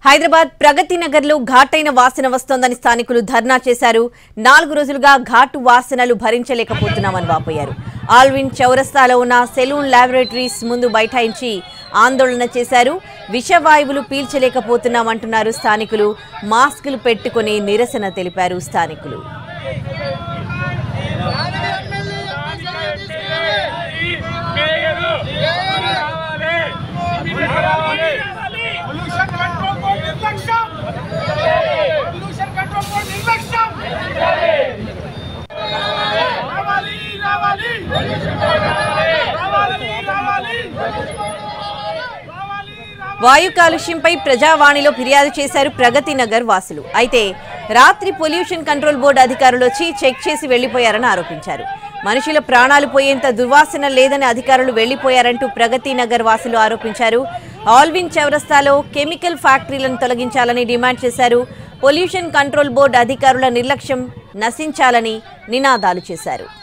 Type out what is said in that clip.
హైదరాబాద్ ప్రగతి నగర్ లో ఘాటైన వాసన వస్తోందని స్థానికులు ధర్నా చేశారు నాలుగు రోజులుగా ఘాటు వాసనలు భరించలేకపోతున్నామని వాపోయారు ఆల్విన్ చౌరస్తాలో ఉన్న సెలూన్ ల్యాబొరేటరీస్ ముందు బైఠాయించి ఆందోళన చేశారు విషవాయువులు పీల్చలేకపోతున్నామంటున్నారు స్థానికులు మాస్కులు పెట్టుకుని నిరసన తెలిపారు స్థానికులు పొల్యూషన్ కంట్రోల్ బోర్డు నిర్లక్ష్యం పొల్యూషన్ కంట్రోల్ బోర్డు నిర్లక్ష్యం రావాలి రావాలి రావాలి రావాలి రావాలి వాయు కాలుష్యంపై ప్రజావాణిలో ఫిర్యాదు చేశారు ప్రగతి నగర్ వాసులు అయితే రాత్రి పొల్యూషన్ కంట్రోల్ బోర్డు అధికారులు వచ్చి చెక్ చేసి వెళ్లిపోయారని ఆరోపించారు మనుషుల ప్రాణాలు పోయేంత దుర్వాసన లేదని అధికారులు వెళ్లిపోయారంటూ ప్రగతి నగర్ వాసులు ఆరోపించారు ఆల్విన్ చౌరస్తాలో కెమికల్ ఫ్యాక్టరీలను తొలగించాలని డిమాండ్ చేశారు పొల్యూషన్ కంట్రోల్ బోర్డు అధికారుల నిర్లక్ష్యం నశించాలని నినాదాలు చేశారు